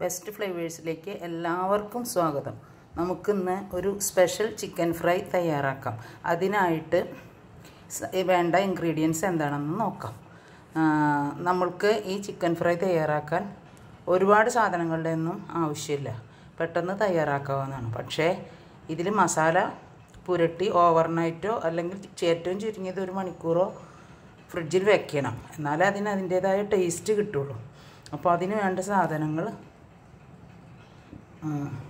best ഫ്ലേവേഴ്സിലേക്ക് എല്ലാവർക്കും സ്വാഗതം നമുക്കിന്ന് ഒരു സ്പെഷ്യൽ ചിക്കൻ ഫ്രൈ തയ്യാറാക്കാം അതിനായിട്ട് സ- വേണ്ട ഇൻഗ്രീഡിയൻസ് എന്താണെന്ന് നോക്കാം ആ, നമ്മൾക്ക് ഈ ചിക്കൻ ഫ്രൈ തയ്യാറാക്കാൻ ഒരുപാട് സാധനങ്ങളുടെ ഒന്നും ആവശ്യമില്ല പെട്ടെന്ന് തയ്യാറാക്കാവുന്നതാണ് പക്ഷേ ഇതിൽ മസാല പുരട്ടി ഓവർനൈറ്റോ അല്ലെങ്കിൽ ഏറ്റവും ചുരുങ്ങിയത് ഒരു മണിക്കൂറോ ഫ്രിഡ്ജിൽ വെക്കണം എന്നാലേ അതിന് അതിൻ്റേതായ ടേസ്റ്റ് കിട്ടുള്ളൂ അപ്പോൾ അതിന് വേണ്ട സാധനങ്ങൾ ആ,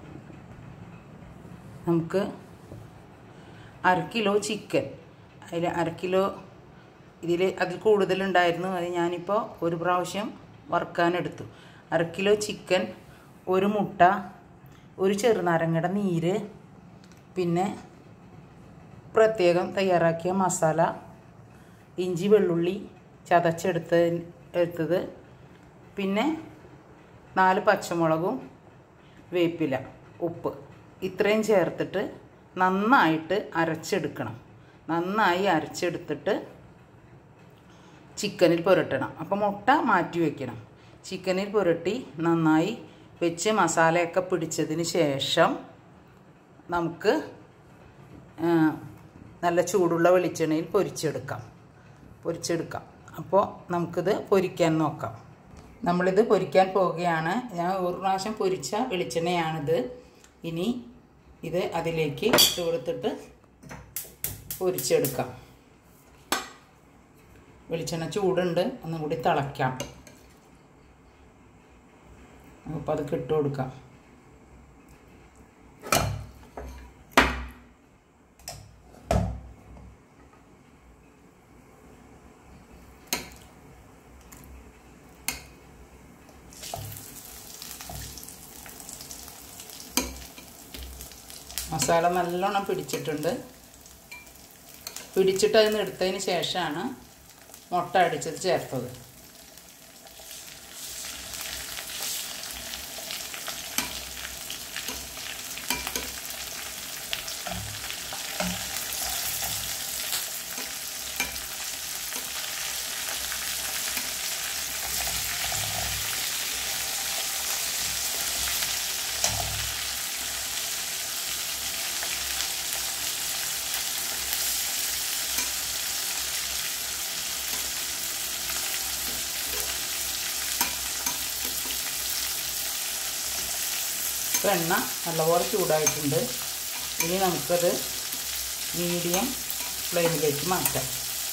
നമുക്ക് അര കിലോ ചിക്കൻ അതിൽ അര കിലോ ഇതിൽ അതിൽ കൂടുതലുണ്ടായിരുന്നു അത് ഞാനിപ്പോൾ ഒരു പ്രാവശ്യം വറുക്കാനെടുത്തു അര കിലോ ചിക്കൻ ഒരു മുട്ട ഒരു ചെറുനാരങ്ങയുടെ നീര് പിന്നെ പ്രത്യേകം തയ്യാറാക്കിയ മസാല ഇഞ്ചി വെള്ളുള്ളി ചതച്ചെടുത്ത് എടുത്തത് പിന്നെ നാല് പച്ചമുളകും വേപ്പില ഉപ്പ് ഇത്രയും ചേർത്തിട്ട് നന്നായിട്ട് അരച്ചെടുക്കണം നന്നായി അരച്ചെടുത്തിട്ട് ചിക്കനിൽ പുരട്ടണം അപ്പോൾ മുട്ട മാറ്റി വയ്ക്കണം ചിക്കനിൽ പുരട്ടി നന്നായി വെച്ച് മസാലയൊക്കെ പിടിച്ചതിന് ശേഷം നമുക്ക് ആ, നല്ല ചൂടുള്ള വെളിച്ചെണ്ണയിൽ പൊരിച്ചെടുക്കാം പൊരിച്ചെടുക്കാം അപ്പോൾ നമുക്കിത് പൊരിക്കാൻ നോക്കാം നമ്മളിത് പൊരിക്കാൻ പോവുകയാണ് ഞാൻ ഒരു പ്രാവശ്യം പൊരിച്ച വെളിച്ചെണ്ണയാണിത് ഇനി ഇത് അതിലേക്ക് ഇട്ട് കൊടുത്തിട്ട് പൊരിച്ചെടുക്കാം വെളിച്ചെണ്ണ ചൂടുണ്ട് ഒന്നും കൂടി തിളയ്ക്കാം അപ്പോൾ അത് ഇട്ട് കൊടുക്കാം മസാല നല്ലോണം പിടിച്ചിട്ടുണ്ട് പിടിച്ചിട്ട് അതിന് എടുത്തതിന് ശേഷമാണ് മുട്ട അടിച്ചത് ചേർത്തത് ഇപ്പോൾ എണ്ണ നല്ലപോലെ ചൂടായിട്ടുണ്ട് ഇനി നമുക്കത് മീഡിയം ഫ്ലെയിമിലേക്ക് മാറ്റാം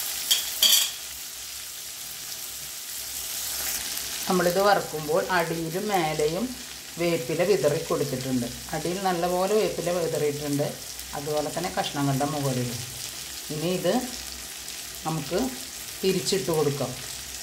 നമ്മളിത് വറുക്കുമ്പോൾ അടിയിലും മേലെയും വേപ്പില വിതറി കൊടുത്തിട്ടുണ്ട് അടിയിൽ നല്ലപോലെ വേപ്പില വിതറിയിട്ടുണ്ട് അതുപോലെ തന്നെ കഷ്ണങ്ങളുടെ മുകളിലും ഇനി ഇത് നമുക്ക് തിരിച്ചിട്ട് കൊടുക്കാം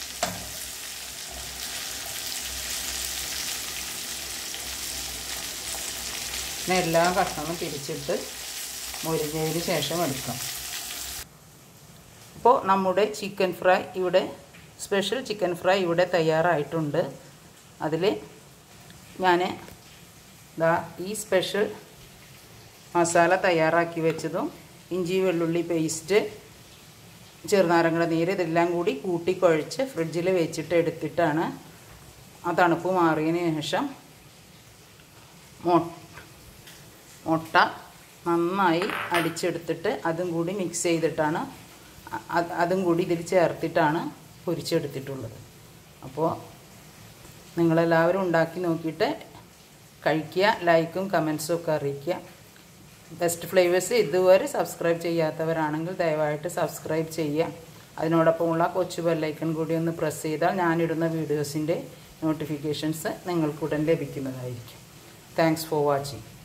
പിന്നെ എല്ലാ കഷ്ണങ്ങളും തിരിച്ചിട്ട് മുരിഞ്ഞതിന് ശേഷം എടുക്കാം അപ്പോൾ നമ്മുടെ ചിക്കൻ ഫ്രൈ ഇവിടെ സ്പെഷ്യൽ ചിക്കൻ ഫ്രൈ ഇവിടെ തയ്യാറായിട്ടുണ്ട് അതിൽ ഞാൻ ദാ ഈ സ്പെഷ്യൽ മസാല തയ്യാറാക്കി വെച്ചതും ഇഞ്ചി വെള്ളുള്ളി പേസ്റ്റ് ചെറുനാരങ്ങയുടെ നീര് ഇതെല്ലാം കൂടി കൂട്ടിക്കുഴച്ച് ഫ്രിഡ്ജിൽ വെച്ചിട്ട് എടുത്തിട്ടാണ് ആ തണുപ്പ് മാറിയതിന് ശേഷം മൊ മുട്ട നന്നായി അടിച്ചെടുത്തിട്ട് അതും കൂടി മിക്സ് ചെയ്തിട്ടാണ് അ- അത് അതും കൂടി ഇതിൽ ചേർത്തിട്ടാണ് പൊരിച്ചെടുത്തിട്ടുള്ളത് അപ്പോൾ നിങ്ങളെല്ലാവരും ഉണ്ടാക്കി നോക്കിയിട്ട് കഴിക്കുക ലൈക്കും കമൻസും ഒക്കെ അറിയിക്കുക ബെസ്റ്റ് ഫ്ലേവേഴ്സ് ഇതുവരെ സബ്സ്ക്രൈബ് ചെയ്യാത്തവരാണെങ്കിൽ ദയവായിട്ട് സബ്സ്ക്രൈബ് ചെയ്യുക അതിനോടൊപ്പമുള്ള കൊച്ചു ബെല്ലൈക്കൺ കൂടി ഒന്ന് പ്രസ് ചെയ്താൽ ഞാനിടുന്ന വീഡിയോസിൻ്റെ നോട്ടിഫിക്കേഷൻസ് നിങ്ങൾക്കുടൻ ലഭിക്കുന്നതായിരിക്കും താങ്ക്സ് ഫോർ വാച്ചിങ്